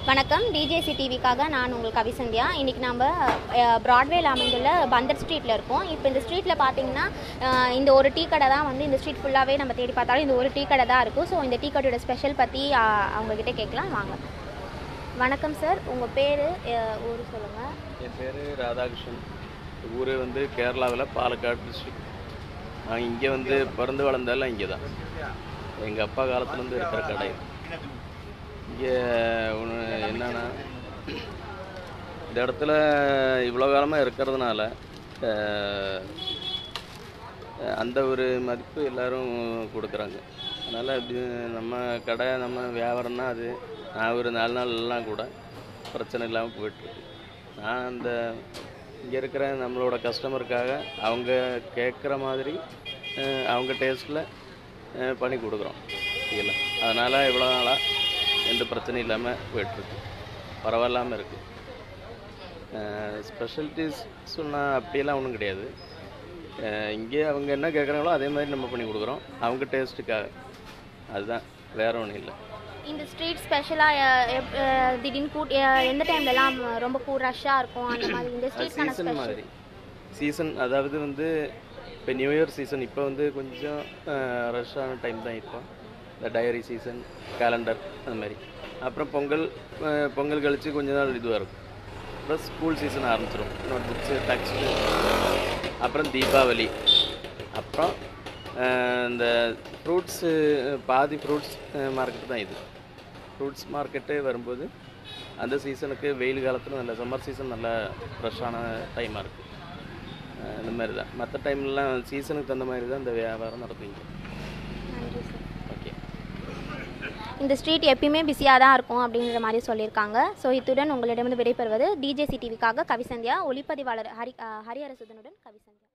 வணக்கம் டிஜேசி டிவிக்காக நான் உங்கள் கவிசந்தியா இன்றைக்கி நம்ம ப்ராட்வேல அமைந்துள்ள பந்தர் ஸ்ட்ரீட்டில் இருக்கோம் இப்போ இந்த ஸ்ட்ரீட்டில் பார்த்தீங்கன்னா அஹ், இந்த ஒரு டீ கடை தான் வந்து இந்த ஸ்ட்ரீட் ஃபுல்லாகவே நம்ம தேடி பார்த்தாலும் இந்த ஒரு டீ கடை தான் இருக்கும் ஸோ இந்த டீ கடையோட ஸ்பெஷல் பற்றி அவங்கக்கிட்ட கேட்கலாம் வாங்க வணக்கம் சார் உங்கள் பேர் ஊர் சொல்லுங்கள் என் பேர் ராதாகிருஷ்ணன் ஊர் வந்து கேரளாவில் பாலக்காடு டிஸ்ட்ரிக்ட் நான் இங்கே வந்து பிறந்து வளர்ந்ததெல்லாம் இங்கே தான் எங்கள் அப்பா காலத்துலேருந்து இருக்கிற கடை இங்கே ஒன்று என்னன்னா இந்த இடத்துல இவ்வளோ காலமாக இருக்கிறதுனால அஹ், அந்த ஒரு மதிப்பு எல்லாரும் கொடுக்குறாங்க அதனால் இப்படி நம்ம கடை நம்ம வியாபாரம்னா அது நான் ஒரு நாலு நாள்லாம் கூட பிரச்சனை இல்லாமல் போயிட்டுருக்கு நான் அந்த இங்கே இருக்கிற நம்மளோட கஸ்டமருக்காக அவங்க கேட்குற மாதிரி அஹ், அவங்க டேஸ்ட்டில் பண்ணி கொடுக்குறோம் இல்லை அதனால் இவ்வளோ நாளாக எந்த பிரச்சனையும் இல்லாமல் போயிட்டுருக்கு பரவாயில்லாமல் இருக்குது ஸ்பெஷலிட்டிஸ் சொன்னால் அப்படியெல்லாம் ஒன்றும் கிடையாது அஹ், இங்கே அவங்க என்ன கேட்குறாங்களோ அதே மாதிரி நம்ம பண்ணி கொடுக்குறோம் அவங்க டேஸ்ட்டுக்காக அதுதான் வேற ஒன்றும் இல்லை இந்த ஸ்ட்ரீட் ஸ்பெஷலாக திடீர்னு கூட் அஹ், எந்த டைம்லலாம் ரொம்ப கூ ரஷ்ஷாக இருக்கும் அந்த மாதிரி இந்த ஸ்ட்ரீட்கான சீசன் ஸ்பெஷல் மாதிரி சீசன் அதாவது வந்து இப்போ நியூ இயர் சீசன் இப்போ வந்து கொஞ்சம் ரஷ்ஷான டைம் தான் இப்போ இந்த டயரி சீசன் கேலண்டர் அந்த மாதிரி அப்புறம் பொங்கல் அஹ், பொங்கல் கழித்து கொஞ்ச நாள் இதுவாக இருக்கும் அப்புறம் ஸ்கூல் சீசன் ஆரம்பிச்சிடும் நோட் புக்ஸு டெக்ஸ்ட்டு அப்புறம் தீபாவளி அப்புறம் அஹ், இந்த ஃப்ரூட்ஸு பாதி ஃப்ரூட்ஸ் மார்க்கெட் தான் இது ஃப்ரூட்ஸ் மார்க்கெட்டு வரும்போது அந்த சீசனுக்கு வெயில் காலத்தில் நல்ல சம்மர் சீசன் நல்ல ஃப்ரெஷ்ஷான டைமாக இருக்குது இந்த மாதிரி தான் மற்ற டைம்லலாம் சீசனுக்கு தகுந்த மாதிரி தான் இந்த வியாபாரம் நடக்குங்க நன்றி சார் ஓகே இந்த ஸ்ட்ரீட் எப்பயுமே பிஸியாக தான் இருக்கும் அப்படிங்கிற மாதிரி சொல்லியிருக்காங்க ஸோ இத்துடன் உங்களிடமிருந்து விடைபெறுவது டிஜேசி டிவிக்காக கவிசந்தியா ஒளிப்பதிவாளர் ஹரி அஹ் ஹரிஹரசுதனுடன் கவிசந்தியா